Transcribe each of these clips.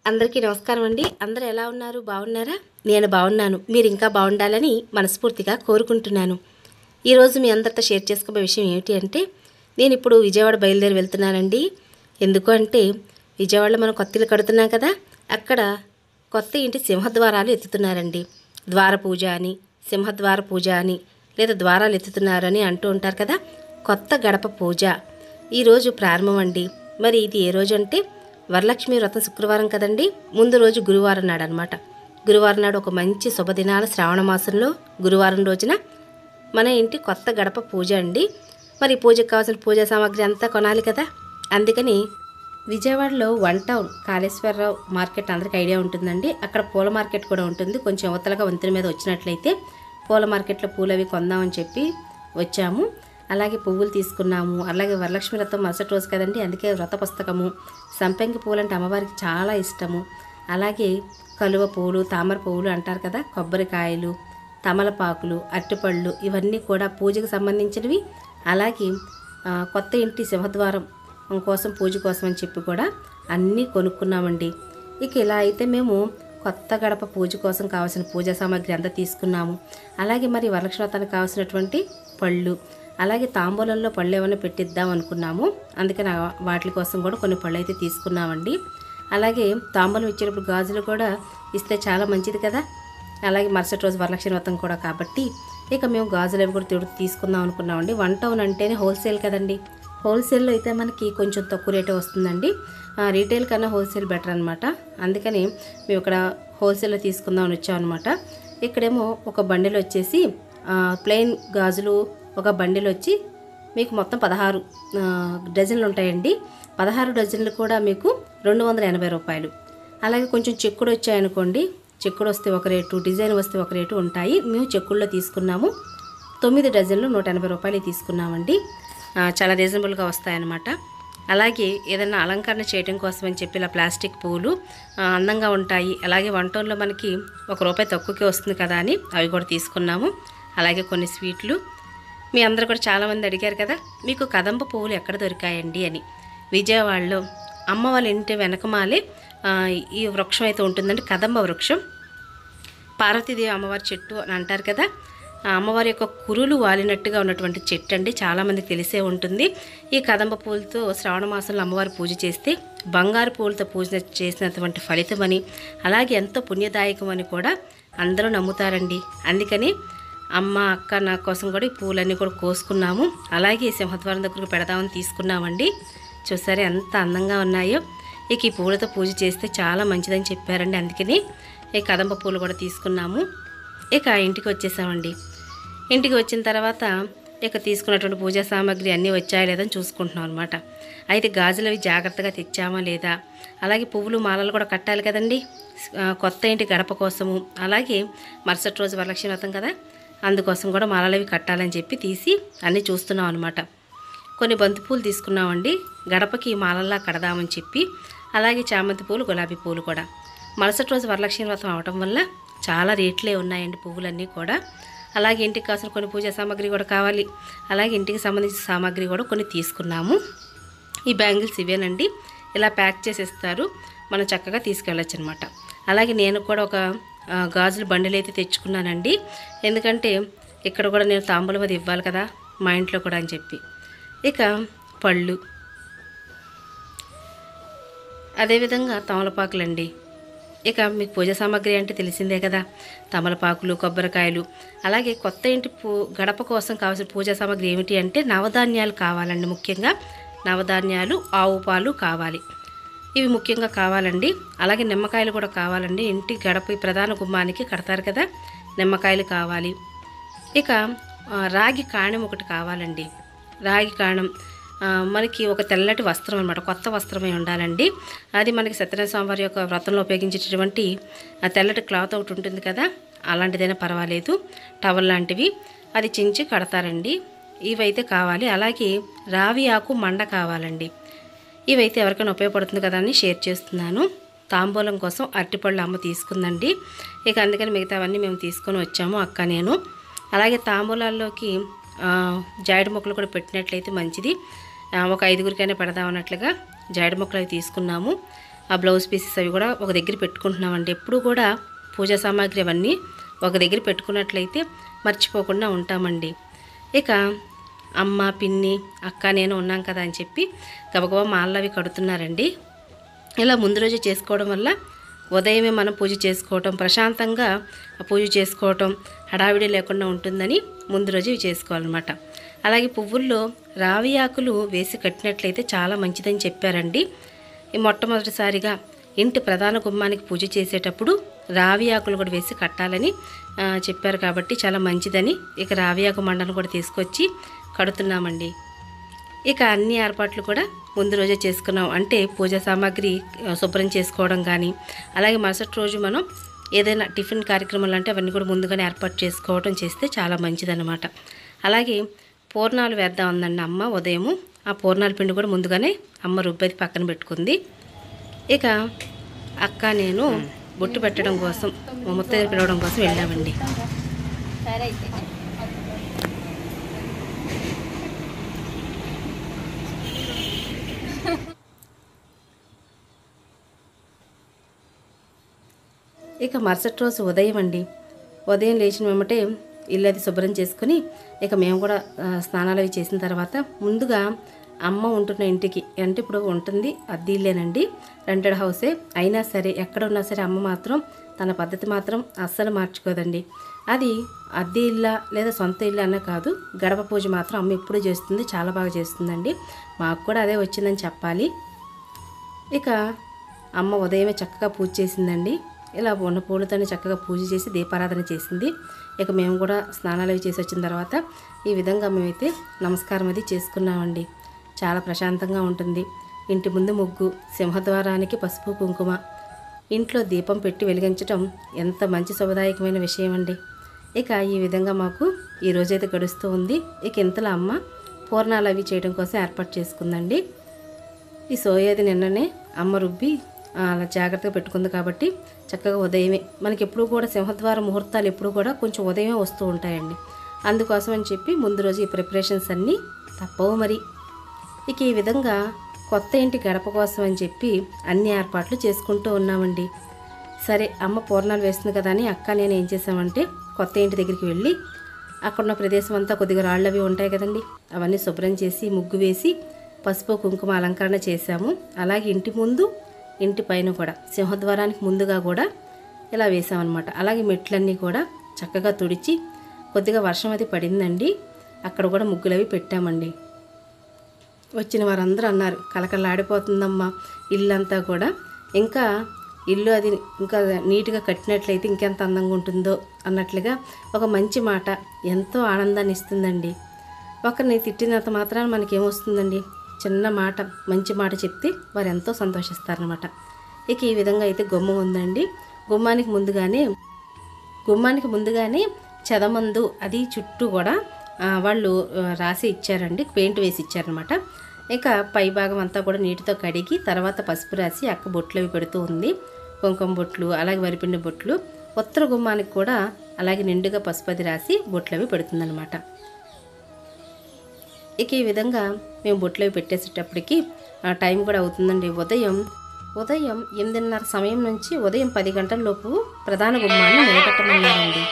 అందరికీ నమస్కారం అండి అందరూ ఎలా ఉన్నారు బాగున్నారా నేను బాగున్నాను మీరు ఇంకా బాగుండాలని మనస్ఫూర్తిగా కోరుకుంటున్నాను ఈరోజు మీ అందరితో షేర్ చేసుకోబోయే విషయం ఏమిటి అంటే నేను ఇప్పుడు విజయవాడ బయలుదేరి వెళ్తున్నానండి ఎందుకు అంటే విజయవాడలో మనం కొత్త ఇల్లు కడుతున్నాం కదా అక్కడ కొత్త ఇంటి సింహద్వారాలు ఎత్తుతున్నారండి ద్వార పూజ అని సింహద్వార పూజ అని లేదా ద్వారాలు ఎత్తుతున్నారని అంటూ ఉంటారు కదా కొత్త గడప పూజ ఈరోజు ప్రారంభం అండి మరి ఇది ఏ రోజు అంటే వరలక్ష్మి వ్రతం శుక్రవారం కదండి ముందు రోజు గురువారం నాడు అనమాట గురువారం నాడు ఒక మంచి శుభదినాల శ్రావణ మాసంలో గురువారం రోజున మన ఇంటి కొత్త గడప పూజ అండి మరి పూజకు కావాల్సిన పూజా సామాగ్రి అంతా కొనాలి కదా అందుకని విజయవాడలో వన్ టౌన్ కాళేశ్వరరావు మార్కెట్ అందరికి ఐడియా ఉంటుందండి అక్కడ పూల మార్కెట్ కూడా ఉంటుంది కొంచెం అవతలగా వంతెన మీద వచ్చినట్లయితే పూల మార్కెట్లో పూలు అవి కొందామని చెప్పి వచ్చాము అలాగే పువ్వులు తీసుకున్నాము అలాగే వరలక్ష్మి వ్రతం మరుసటి రోజు కదండి అందుకే వ్రత పుస్తకము సంపెంగి పూలు అంటే అమ్మవారికి చాలా ఇష్టము అలాగే కలువ పువ్వులు తామర పువ్వులు అంటారు కదా కొబ్బరికాయలు తమలపాకులు అరటిపళ్ళు ఇవన్నీ కూడా పూజకు సంబంధించినవి అలాగే ఆ, కొత్త ఇంటి సింహద్వారం కోసం పూజ కోసం అని చెప్పి కూడా అన్నీ కొనుక్కున్నామండి ఇక ఇలా అయితే మేము కొత్త గడప పూజ కోసం కావాల్సిన పూజా సామాగ్రి అంతా తీసుకున్నాము అలాగే మరి వరలక్ష్మి వ్రతానికి కావాల్సినటువంటి పళ్ళు అలాగే తాంబూలంలో పళ్ళు ఏమైనా పెట్టిద్దాం అనుకున్నాము అందుకని ఆ వాటి కోసం కూడా కొన్ని పళ్ళు అయితే తీసుకున్నామండి అలాగే తాంబూలం ఇచ్చేటప్పుడు గాజులు కూడా ఇస్తే చాలా మంచిది కదా అలాగే మరుసటి రోజు వరలక్ష్మి వ్రతం కూడా కాబట్టి ఇక మేము గాజులు అవి కూడా తిడు తీసుకుందాం అనుకున్నామండి వన్ టౌన్ అంటేనే హోల్సేల్ కదండి హోల్సేల్లో అయితే మనకి కొంచెం తక్కువ రేటే వస్తుందండి ఆ, రీటైల్ కన్నా హోల్సేల్ బెటర్ అనమాట అందుకని మేము ఇక్కడ హోల్సేల్లో తీసుకుందామని వచ్చామన్నమాట ఇక్కడేమో ఒక బండిల్ వచ్చేసి ఆ, ప్లెయిన్ గాజులు ఒక బండిల్ వచ్చి మీకు మొత్తం పదహారు ఆ, డజన్లు ఉంటాయండి పదహారు డజన్లు కూడా మీకు రెండు వందల ఎనభై రూపాయలు అలాగే కొంచెం చెక్కుడు వచ్చాయనుకోండి చెక్కుడు వస్తే ఒక రేటు డిజైన్ వస్తే ఒక రేటు ఉంటాయి మేము చెక్కుల్లో తీసుకున్నాము తొమ్మిది డజన్లు నూట ఎనభై రూపాయలు తీసుకున్నామండి ఆ, చాలా రీజనబుల్గా వస్తాయన్నమాట అలాగే ఏదైనా అలంకరణ చేయడం కోసం అని చెప్పి ఇలా ప్లాస్టిక్ పువ్వులు ఆ, అందంగా ఉంటాయి అలాగే వంటల్లో మనకి ఒక రూపాయి తక్కువకే వస్తుంది కదా అని అవి కూడా తీసుకున్నాము అలాగే కొన్ని స్వీట్లు మీ అందరూ కూడా చాలామంది అడిగారు కదా మీకు కదంబ పువ్వులు ఎక్కడ దొరికాయండి అని విజయవాడలో అమ్మ వాళ్ళ ఇంటి వెనకమాలే ఆ, ఈ వృక్షం అయితే ఉంటుందండి కదంబ వృక్షం పార్వతీదేవి అమ్మవారి చెట్టు అని అంటారు కదా ఆ అమ్మవారి యొక్క కురులు వాలినట్టుగా ఉన్నటువంటి చెట్టు అండి చాలామందికి తెలిసే ఉంటుంది ఈ కదంబ పూలతో శ్రావణ మాసంలో అమ్మవారి పూజ చేస్తే బంగారు పూలతో పూజ చేసినటువంటి ఫలితమని అలాగే ఎంతో పుణ్యదాయకమని కూడా అందరూ నమ్ముతారండి అందుకని అమ్మ అక్క నా కోసం కూడా ఈ పూలన్నీ కూడా కోసుకున్నాము అలాగే సింహద్వారం దగ్గరకు పెడదామని తీసుకున్నామండి చూసారా ఎంత అందంగా ఉన్నాయో ఇక ఈ పూలతో పూజ చేస్తే చాలా మంచిదని చెప్పారండి అందుకని ఈ కదంబ పూలు కూడా తీసుకున్నాము ఇక ఇంటికి వచ్చేసామండి ఇంటికి వచ్చిన తర్వాత ఇక తీసుకున్నటువంటి పూజా సామాగ్రి అన్నీ వచ్చాయా లేదని చూసుకుంటున్నాం అనమాట అయితే గాజులు అవి జాగ్రత్తగా తెచ్చామా లేదా అలాగే పువ్వులు మాలలు కూడా కట్టాలి కదండి ఆ, కొత్త ఇంటి గడప కోసము అలాగే మరుసటి రోజు వరలక్ష్మి వ్రతం కదా అందుకోసం కూడా మాలలు అవి కట్టాలని చెప్పి తీసి అన్నీ చూస్తున్నాం అనమాట కొన్ని బంతి పూలు తీసుకున్నామండి గడపకి మాలల్లా కడదామని చెప్పి అలాగే చామంతి పూలు గులాబీ పూలు కూడా మరుసటి రోజు వరలక్ష్మి వ్రతం అవటం వల్ల చాలా రేట్లే ఉన్నాయండి పువ్వులన్నీ కూడా అలాగే ఇంటికి కావాల్సిన కొన్ని పూజా సామాగ్రి కూడా కావాలి అలాగే ఇంటికి సంబంధించిన సామాగ్రి కూడా కొన్ని తీసుకున్నాము ఈ బ్యాంగిల్స్ ఇవేనండి ఇలా ప్యాక్ చేసి ఇస్తారు మనం చక్కగా తీసుకెళ్ళచ్చు అనమాట అలాగే నేను కూడా ఒక ఆ, గాజుల బండిలు అయితే తెచ్చుకున్నానండి ఎందుకంటే ఇక్కడ కూడా నేను తాంబూలం అది ఇవ్వాలి కదా మా ఇంట్లో కూడా అని చెప్పి ఇక పళ్ళు అదేవిధంగా తమలపాకులండి ఇక మీకు పూజ సామాగ్రి అంటే తెలిసిందే కదా తమలపాకులు కొబ్బరికాయలు అలాగే కొత్త ఇంటి పూ గడప కోసం కావాల్సిన పూజా సామాగ్రి ఏమిటి అంటే నవధాన్యాలు కావాలండి ముఖ్యంగా నవధాన్యాలు ఆవు పాలు కావాలి ఇవి ముఖ్యంగా కావాలండి అలాగే నిమ్మకాయలు కూడా కావాలండి ఇంటి గడప ప్రధాన గుమ్మానికి కడతారు కదా నిమ్మకాయలు కావాలి ఇక ఆ, రాగి కాణం ఒకటి కావాలండి రాగి కాణం ఆ, మనకి ఒక తెల్లటి వస్త్రం అనమాట కొత్త వస్త్రమే ఉండాలండి అది మనకి సత్యనారాయణ స్వామి వారి యొక్క వ్రతంలో ఉపయోగించేటటువంటి ఆ తెల్లటి క్లాత్ ఒకటి ఉంటుంది కదా అలాంటిదైనా పర్వాలేదు టవల్ లాంటివి అది చించి కడతారండి ఇవైతే కావాలి అలాగే రావి ఆకు మండ కావాలండి ఇవైతే ఎవరికైనా ఉపయోగపడుతుంది కదా అని షేర్ చేస్తున్నాను తాంబూలం కోసం అరటిపళ్ళు అమ్మ తీసుకుందండి ఇక అందుకని మిగతావన్నీ మేము తీసుకొని వచ్చాము అక్క నేను అలాగే తాంబూలాల్లోకి ఆ, జాయిడి మొక్కలు కూడా పెట్టినట్లయితే మంచిది ఆ, ఒక ఐదుగురికైనా పెడదాం అన్నట్లుగా జాయిడి మొక్కలు అవి తీసుకున్నాము ఆ బ్లౌజ్ పీసెస్ అవి కూడా ఒక దగ్గర పెట్టుకుంటున్నామండి ఎప్పుడు కూడా పూజా సామాగ్రి అవన్నీ ఒక దగ్గర పెట్టుకున్నట్లయితే మర్చిపోకుండా ఉంటామండి ఇక అమ్మ పిన్ని అక్క నేను ఉన్నాం కదా అని చెప్పి గబగబా మాలలు అవి కడుతున్నారండి ఇలా ముందు రోజు చేసుకోవడం వల్ల ఉదయమే మనం పూజ చేసుకోవటం ప్రశాంతంగా ఆ పూజ చేసుకోవటం హడావిడి లేకుండా ఉంటుందని ముందు రోజు ఇవి చేసుకోవాలన్నమాట అలాగే పువ్వుల్లో రావి ఆకులు వేసి కట్టినట్లయితే చాలా మంచిదని చెప్పారండి ఈ మొట్టమొదటిసారిగా ఇంటి ప్రధాన గుమ్మానికి పూజ చేసేటప్పుడు రావి ఆకులు కూడా వేసి కట్టాలని ఆ, చెప్పారు కాబట్టి చాలా మంచిదని ఇక రావి ఆకు మండను కూడా తీసుకొచ్చి కడుతున్నామండి ఇక అన్ని ఏర్పాట్లు కూడా ముందు రోజే చేసుకున్నాం అంటే పూజా సామాగ్రి ఆ, శుభ్రం చేసుకోవడం కానీ అలాగే మరుసటి రోజు మనం ఏదైనా టిఫిన్ కార్యక్రమాలు అంటే అవన్నీ కూడా ముందుగానే ఏర్పాటు చేసుకోవడం చేస్తే చాలా మంచిదన్నమాట అలాగే పూర్ణాలు వేద్దాం ఉందండి అమ్మ ఉదయము ఆ పూర్ణాల పిండి కూడా ముందుగానే అమ్మ రుబ్బేది పక్కన పెట్టుకుంది ఇక అక్క నేను బొట్టు పెట్టడం కోసం మా ముత్తయ్య పిలవడం కోసం వెళ్ళామండి సరే అయితే ఇక మరుసటి రోజు ఉదయం అండి ఉదయం లేచిన వెంబటే ఇల్లు అది శుభ్రం చేసుకుని ఇక మేము కూడా ఆ, స్నానాలు అవి చేసిన తర్వాత ముందుగా అమ్మ ఉంటున్న ఇంటికి అంటే ఇప్పుడు ఉంటుంది అద్దె ఇల్లేనండి రెంటెడ్ హౌసే అయినా సరే ఎక్కడ ఉన్నా సరే అమ్మ మాత్రం తన పద్ధతి మాత్రం అస్సలు మార్చుకోదండి అది అద్దె ఇల్లా లేదా సొంత ఇల్లు అన్న కాదు గడప పూజ మాత్రం అమ్మ ఎప్పుడూ చేస్తుంది చాలా బాగా చేస్తుందండి మాకు కూడా అదే వచ్చిందని చెప్పాలి ఇక అమ్మ ఉదయమే చక్కగా పూజ చేసిందండి ఇలా ఉన్న పూలతోనే చక్కగా పూజ చేసి దీపారాధన చేసింది ఇక మేము కూడా స్నానాలు అవి చేసి వచ్చిన తర్వాత ఈ విధంగా మేమైతే నమస్కారం అది చేసుకున్నామండి చాలా ప్రశాంతంగా ఉంటుంది ఇంటి ముందు ముగ్గు సింహద్వారానికి పసుపు కుంకుమ ఇంట్లో దీపం పెట్టి వెలిగించటం ఎంత మంచి శుభదాయకమైన విషయం అండి ఇక ఈ విధంగా మాకు ఈ రోజైతే గడుస్తూ ఉంది ఇక ఇంతలో అమ్మ పూర్ణాలు అవి చేయడం కోసం ఏర్పాటు చేసుకుందండి ఈ సోయాది నిన్ననే అమ్మ రుబ్బి ఆ, అలా జాగ్రత్తగా పెట్టుకుంది కాబట్టి చక్కగా ఉదయమే మనకి ఎప్పుడు కూడా సింహద్వార ముహూర్తాలు ఎప్పుడు కూడా కొంచెం ఉదయమే వస్తూ ఉంటాయండి అందుకోసం అని చెప్పి ముందు రోజు ఈ ప్రిపరేషన్స్ అన్నీ తప్పవు మరి ఇక ఈ విధంగా కొత్త ఇంటి గడప కోసం అని చెప్పి అన్ని ఏర్పాట్లు చేసుకుంటూ ఉన్నామండి సరే అమ్మ పూర్ణాలు వేస్తుంది కదా అని అక్క నేను ఏం చేసామంటే కొత్త ఇంటి దగ్గరికి వెళ్ళి అక్కడ ఉన్న ప్రదేశం అంతా కొద్దిగా రాళ్ళు అవి ఉంటాయి కదండి అవన్నీ శుభ్రం చేసి ముగ్గు వేసి పసుపు కుంకుమ అలంకరణ చేశాము అలాగే ఇంటి ముందు ఇంటి పైన కూడా సింహద్వారానికి ముందుగా కూడా ఇలా వేసామన్నమాట అలాగే మెట్లన్నీ కూడా చక్కగా తుడిచి కొద్దిగా వర్షం అది పడిందండి అక్కడ కూడా ముగ్గులు అవి పెట్టామండి వచ్చిన వారందరూ అన్నారు కలకలాడిపోతుందమ్మా ఇల్లంతా కూడా ఇంకా ఇల్లు అది ఇంకా నీట్గా కట్టినట్లయితే ఇంకెంత అందంగా ఉంటుందో అన్నట్లుగా ఒక మంచి మాట ఎంతో ఆనందాన్ని ఇస్తుందండి ఒకరిని తిట్టినంత మాత్రాన మనకేమొస్తుందండి చిన్న మాట మంచి మాట చెప్తే వారు ఎంతో సంతోషిస్తారనమాట ఇక ఈ విధంగా అయితే గుమ్మం ఉందండి గుమ్మానికి ముందుగానే గుమ్మానికి ముందుగానే చెదమందు అది చుట్టూ కూడా ఆ, వాళ్ళు ఆ, రాసి ఇచ్చారండి పెయింట్ వేసి ఇచ్చారనమాట ఇక పై భాగం అంతా కూడా నీటితో కడిగి తర్వాత పసుపు రాసి అక్క బొట్లు అవి పెడుతూ ఉంది కుంకుమ బొట్లు అలాగే వరిపిండి బొట్లు ఉత్తర గుమ్మానికి కూడా అలాగే నిండుగా పసుపు అది రాసి బొట్లు అవి పెడుతుందనమాట ఇక ఈ విధంగా మేము బొట్లు అవి పెట్టేసేటప్పటికి ఆ, టైం కూడా అవుతుందండి ఉదయం ఉదయం ఎనిమిదిన్నర సమయం నుంచి ఉదయం పది గంటల లోపు ప్రధాన గుమ్మాన్ని నిలబెట్టమన్నారండి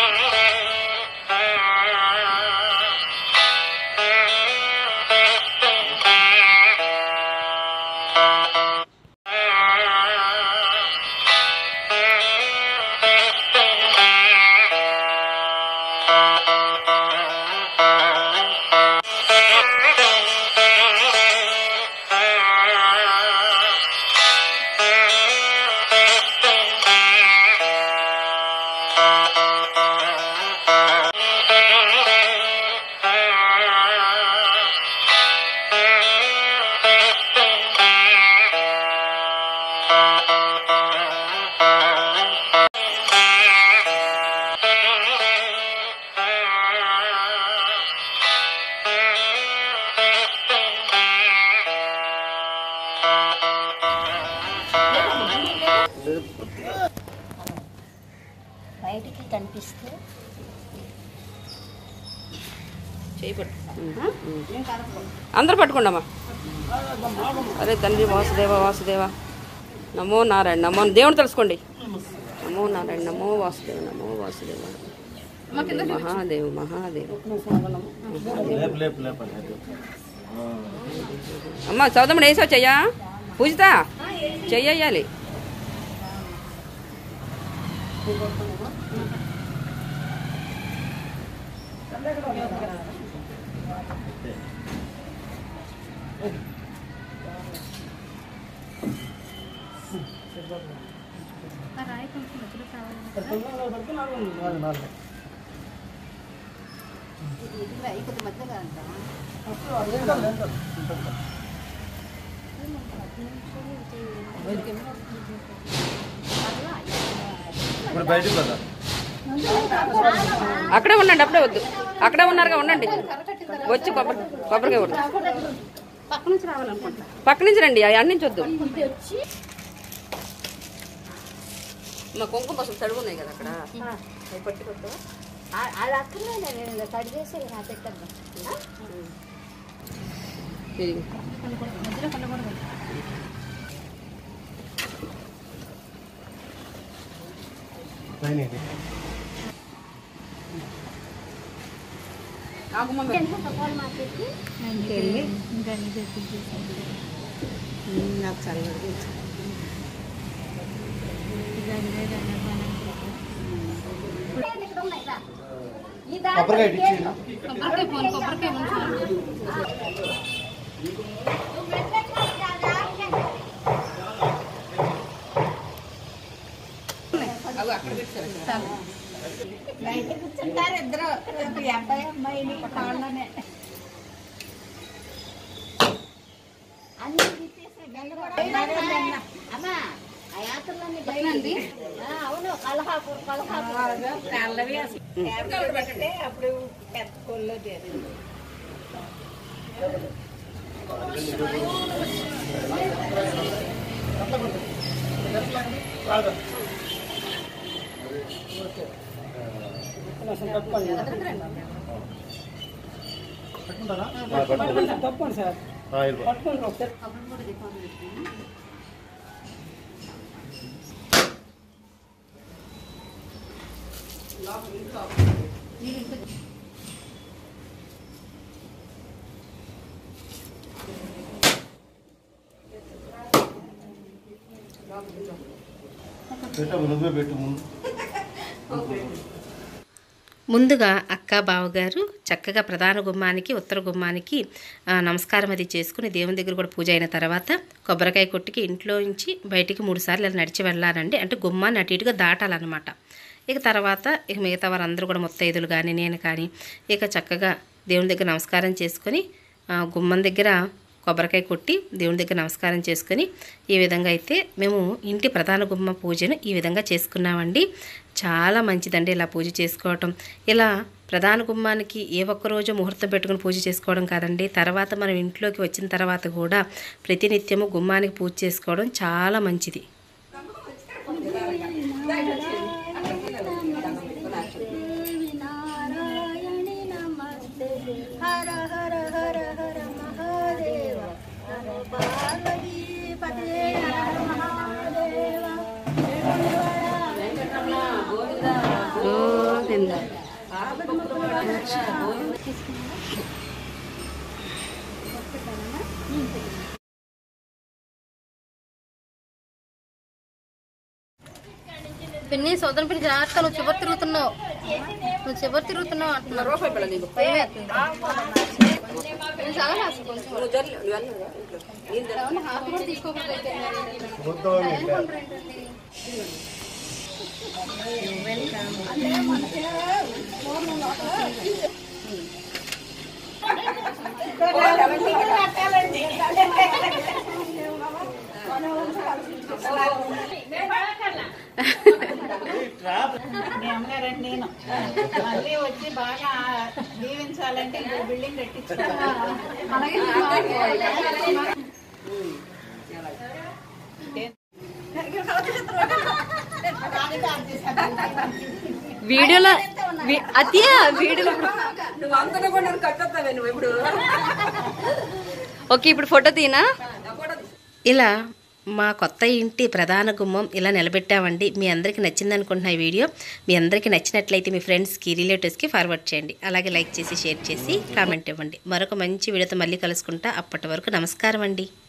బయటికి కనిపిస్తే అందరు పట్టుకోండమ్మా అరే తండ్రి వాసుదేవ వాసుదేవ నమో నారాయణ నమో దేవుడు తెలుసుకోండి నమో నారాయణ నమో వాసుదేవ నమో వాసుదేవ మహాదేవ్ మహాదేవ్ లేపు లేపు లేపండి అమ్మ చదువుమని వేసావు చెయ్యా పూజితా చెయ్యాలి ఇప్పుడు బయటికి కదా అక్కడే ఉండండి అప్పుడే వద్దు అక్కడే ఉన్నారుగా ఉండండి వచ్చి కొబ్బరి కొబ్బరికాయ కొట్టు పక్క నుంచి రండి అన్ని నుంచి వద్దు మా కుంకుమ పసుపు తడుగు ఉన్నాయి కదా అక్కడ అవి పట్టుకొస్తావా? అది అక్కడే నేను కట్ చేసి నా పెట్టద్దాం తిరిగి. పైన ఇది. ఆ గుమ్మ పెట్టు. పాలు మార్కెట్కి ఇక్కడ ఉన్నాయి రా. ఈ దాంట్లో కొబ్బరికాయ ఇటు ఇచ్చేయండి. అగో అక్కడ పెట్టారు బయట కూర్చుంటారు ఇద్దరు ఈ అబ్బాయి అమ్మాయిని కాళ్ళనే అన్ని తీసేసి బెల్ల కూడా అమ్మా ఆ యాత్రలన్నీ బయట అవును కలహాపూర్ కలహాపూర్ కాళ్ళవి అప్పుడు పెద్ద కొల్లో చేరింది ఆ, పట్టుకోండి. ఆ, వెళ్ళిపో. పెట్టు నువ్వే పెట్టు ముందు ముందుగా అక్క బావగారు చక్కగా ప్రధాన గుమ్మానికి ఉత్తర గుమ్మానికి ఆ, నమస్కారం అది చేసుకుని దేవుని దగ్గర కూడా పూజ అయిన తర్వాత కొబ్బరికాయ కొట్టుకి ఇంట్లో నుంచి బయటికి మూడు సార్లు ఇలా నడిచి వెళ్ళాలండి అంటే గుమ్మాన్ని అటు ఇటుగా దాటాలన్నమాట ఇక తర్వాత ఇక మిగతా వారందరూ కూడా ముత్తైదులు కానీ నేను కానీ ఇక చక్కగా దేవుని దగ్గర నమస్కారం చేసుకొని ఆ, గుమ్మం దగ్గర కొబ్బరికాయ కొట్టి దేవుని దగ్గర నమస్కారం చేసుకొని ఈ విధంగా అయితే మేము ఇంటి ప్రధాన గుమ్మ పూజను ఈ విధంగా చేసుకున్నామండి చాలా మంచిదండి ఇలా పూజ చేసుకోవటం ఇలా ప్రధాన గుమ్మానికి ఏ ఒక్క రోజు ముహూర్తం పెట్టుకుని పూజ చేసుకోవడం కాదండి తర్వాత మనం ఇంట్లోకి వచ్చిన తర్వాత కూడా ప్రతినిత్యము గుమ్మానికి పూజ చేసుకోవడం చాలా మంచిది దేవి నారాయణి నమస్తే హర హర హర హర మహాదేవ హర పార్వతీ పతే హర మహాదేవ గోవింద పిన్ని సోదరం పిన్ని జాగ్రత్త నువ్వు చివరి తిరుగుతున్నావు నువ్వు చివరి తిరుగుతున్నావు అంటున్నారు రూపాయి పిల్ల నీకు భయం వేస్తుంది. నేను చాలా హాస్యం కొంచెం. నువ్వు జర్నీ నువ్వు వెళ్ళను నేను జర్నీ. ఏమన్నా హాఫ్ కూడా తీసుకోకపోతే మీ అమ్మగారండి నేను మళ్ళీ వచ్చి బాగా దీవించాలంటే ఇంకో బిల్డింగ్ వీడియోలో అతియా వీడియోలో నువ్వు అంతలో కూడా నన్ను కట్టొస్తావే నువ్వు ఇప్పుడు ఓకే ఇప్పుడు ఫోటో తీనా ఇలా మా కొత్త ఇంటి ప్రధాన గుమ్మం ఇలా నిలబెట్టామండి మీ అందరికీ నచ్చింది అనుకుంటున్నా ఈ వీడియో మీ అందరికీ నచ్చినట్లయితే మీ ఫ్రెండ్స్కి రిలేటివ్స్కి ఫార్వర్డ్ చేయండి అలాగే లైక్ చేసి షేర్ చేసి కామెంట్ ఇవ్వండి మరొక మంచి వీడియోతో మళ్ళీ కలుసుకుంటా అప్పటి వరకు నమస్కారం అండి